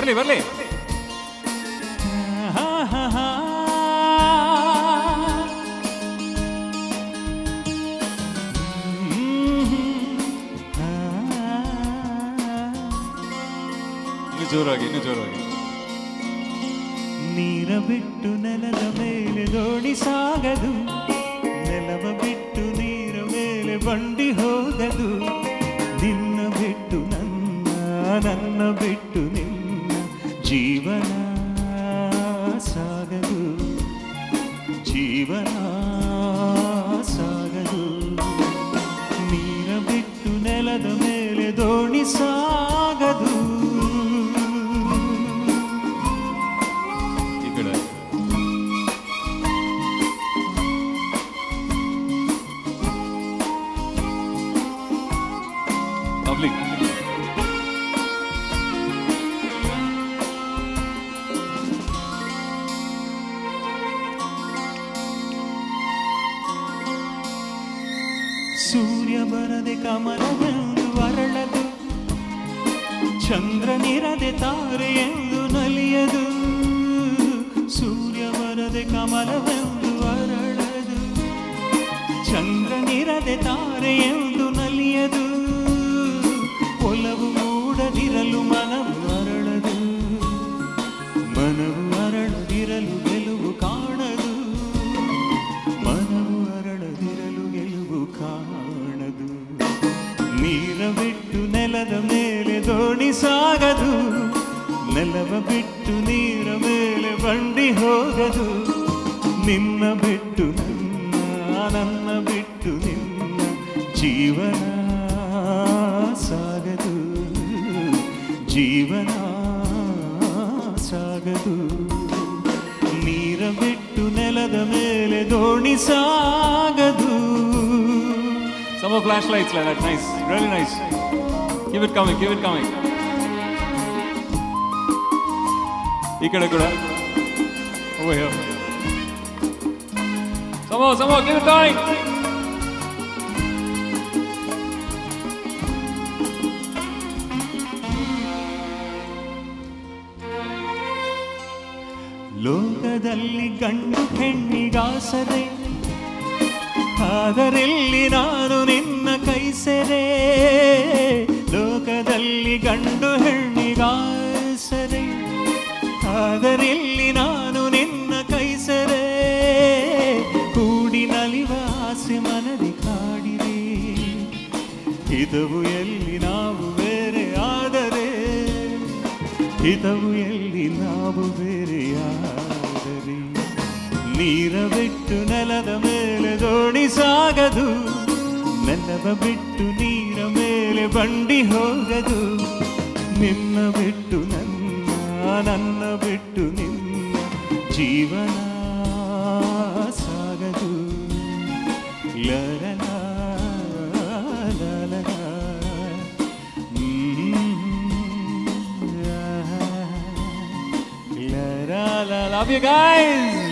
ಬರ್ಲಿ ಬರ್ಲಿ ಇನ್ನು ಜೋರಾಗಿ ಇನ್ನು ಜೋರಾಗಿ ನೀರ ಬಿಟ್ಟು ನೆಲದ ಮೇಲೆ ದೋಣಿ ಸಾಗದು ನೆಲವ ಬಿಟ್ಟು ನೀರ ಮೇಲೆ ಬಂಡಿ ಹೋಗದು ನಿನ್ನ ಬಿಟ್ಟು ನನ್ನ ನನ್ನ ಬಿಟ್ಟು ನಿನ್ನ ಜೀವನ ಸಾಗದು ಜೀವನ ಸಾಗದು ನೀರ ಬಿಟ್ಟು ನೆಲದ ಮೇಲೆ ದೋಣಿ ಸಾಗದು ಈ ಕಡೆ ಲವ್ಲಿ ಸೂರ್ಯ ಬರದೆ ಕಮಲವೆಂದು ಅರಳದು ಚಂದ್ರನಿರದೆ ತಾರೆ ಎಂದು ನಲಿಯದು ಸೂರ್ಯ ಬರದೆ ಕಮಲವೆಂದು ಅರಳದು ಚಂದ್ರನಿರದೆ ತಾರೆ ಎಂದು ನಲಿಯದು ಒಲವು ಮೂಡದಿರಲು ಮನವು ಅರಳದು ಮನವು ಅರಳದಿರಲು ಗೆಲುವು ಕಾಣದು ಮನವು ಅರಳದಿರಲು ಗೆಲುವು ಕಾಣದು ನೀರ ಬಿಟ್ಟು ನೆಲದ ಮೇಲೆ ದೋಣಿ ಸಾಗದು ನೆಲವ ಬಿಟ್ಟು ನೀರ ಮೇಲೆ ಬಂಡಿ ಹೋಗದು ನಿನ್ನ ಬಿಟ್ಟು ನನ್ನ ನನ್ನ ಬಿಟ್ಟು ನಿನ್ನ ಜೀವನ ಸಾಗದು ಜೀವನ ಸಾಗದು ನೀರ ಬಿಟ್ಟು ನೆಲದ ಮೇಲೆ ದೋಣಿ ಸಾಗದು Some more flashlights like that. Nice. Really nice. Keep it coming. Keep it coming. ಈ ಕಡೆ ಕೂಡ Over here. Some more, some more. Keep it going. ಲೋಕದಲ್ಲಿ ಗಂಡು ಹೆಣ್ಣಿಗಾಸರೆ ಆದರೆಲ್ಲಿ ನಾನು ನಿನ್ನ ಕೈ ಸೆರೆ ಲೋಕದಲ್ಲಿ ಗಂಡು ಹೆಣ್ಣಿಗಾಸರೆ ಆದರೆಲ್ಲಿ ನಾನು ನಿನ್ನ ಕೈ ಸೆರೆ ಕೂಡಿ ನಲಿವ ಆಸೆ ಮನದಿ ಕಾಡಿದೆ ಹಿತವು ಎಲ್ಲಿ ನಾವು ಬೇರೆ ಆದರೆ ಹಿತವು ಎಲ್ಲಿ ನಾವು ಬೇರೆಯಾದರೆ ನೀರ ಬಿಟ್ಟು ನೆಲದ ಮೇಲೆ ದೋಣಿ ಸಾಗದು ನೆಲವ ಬಿಟ್ಟು ನೀರ ಮೇಲೆ ಬಂಡಿ ಹೋಗದು ನಿನ್ನ ಬಿಟ್ಟು ನನ್ನ ನನ್ನ ಬಿಟ್ಟು ನಿನ್ನ ಜೀವನ ಸಾಗದು ಲರಲ ಲರಲ Love you guys.